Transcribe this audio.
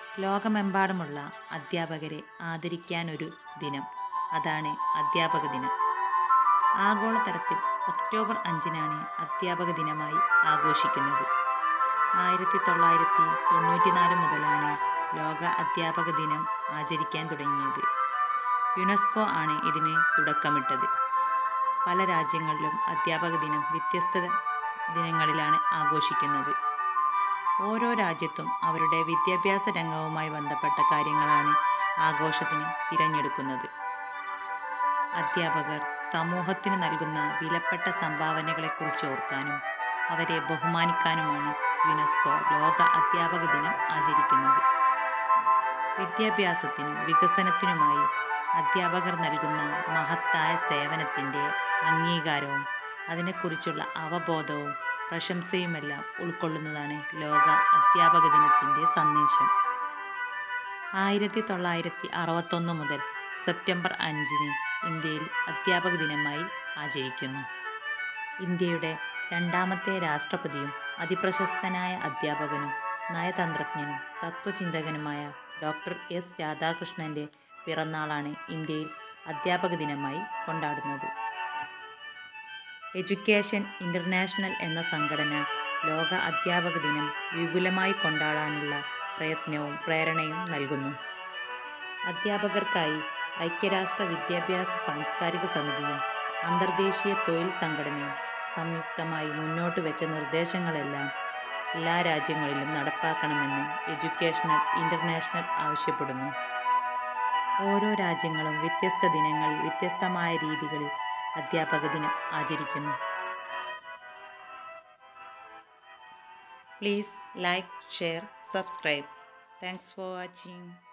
ലോകമെമ്പാടുമുള്ള അധ്യാപകരെ ആദരിക്കാനൊരു ദിനം അതാണ് അധ്യാപക ദിനം ആഗോളതലത്തിൽ ഒക്ടോബർ അഞ്ചിനാണ് അധ്യാപക ദിനമായി ആഘോഷിക്കുന്നത് ആയിരത്തി തൊള്ളായിരത്തി തൊണ്ണൂറ്റിനാല് മുതലാണ് ലോക അധ്യാപക ദിനം ആചരിക്കാൻ തുടങ്ങിയത് യുനെസ്കോ ആണ് ഇതിന് തുടക്കമിട്ടത് പല രാജ്യങ്ങളിലും അധ്യാപക ദിനം വ്യത്യസ്ത ദിനങ്ങളിലാണ് ആഘോഷിക്കുന്നത് ഓരോ രാജ്യത്തും അവരുടെ വിദ്യാഭ്യാസ രംഗവുമായി ബന്ധപ്പെട്ട കാര്യങ്ങളാണ് ആഘോഷത്തിന് തിരഞ്ഞെടുക്കുന്നത് അധ്യാപകർ സമൂഹത്തിന് നൽകുന്ന വിലപ്പെട്ട സംഭാവനകളെക്കുറിച്ച് ഓർക്കാനും അവരെ ബഹുമാനിക്കാനുമാണ് യുനെസ്കോ ലോക അധ്യാപക ദിനം ആചരിക്കുന്നത് വിദ്യാഭ്യാസത്തിനും വികസനത്തിനുമായി അധ്യാപകർ നൽകുന്ന മഹത്തായ സേവനത്തിൻ്റെ അംഗീകാരവും അതിനെക്കുറിച്ചുള്ള അവബോധവും പ്രശംസയുമെല്ലാം ഉൾക്കൊള്ളുന്നതാണ് ലോക അധ്യാപക ദിനത്തിൻ്റെ സന്ദേശം ആയിരത്തി തൊള്ളായിരത്തി അറുപത്തൊന്ന് മുതൽ സെപ്റ്റംബർ അഞ്ചിന് ഇന്ത്യയിൽ അധ്യാപക ദിനമായി ആചരിക്കുന്നു ഇന്ത്യയുടെ രണ്ടാമത്തെ രാഷ്ട്രപതിയും അതിപ്രശസ്തനായ അധ്യാപകനും നയതന്ത്രജ്ഞനും തത്വചിന്തകനുമായ ഡോക്ടർ എസ് രാധാകൃഷ്ണൻ്റെ പിറന്നാളാണ് ഇന്ത്യയിൽ അധ്യാപക ദിനമായി കൊണ്ടാടുന്നത് എഡ്യൂക്കേഷൻ ഇൻ്റർനാഷണൽ എന്ന സംഘടന ലോക അധ്യാപക ദിനം വിപുലമായി കൊണ്ടാടാനുള്ള പ്രയത്നവും പ്രേരണയും നൽകുന്നു അധ്യാപകർക്കായി ഐക്യരാഷ്ട്ര വിദ്യാഭ്യാസ സാംസ്കാരിക സമിതിയും അന്തർദേശീയ തൊഴിൽ സംഘടനയും സംയുക്തമായി മുന്നോട്ട് വെച്ച നിർദ്ദേശങ്ങളെല്ലാം എല്ലാ രാജ്യങ്ങളിലും നടപ്പാക്കണമെന്ന് എഡ്യൂക്കേഷണൽ ഇൻ്റർനാഷണൽ ആവശ്യപ്പെടുന്നു ഓരോ രാജ്യങ്ങളും വ്യത്യസ്ത ദിനങ്ങളിൽ വ്യത്യസ്തമായ രീതികളിൽ അധ്യാപക ദിനം ആചരിക്കുന്നു please like share subscribe thanks for watching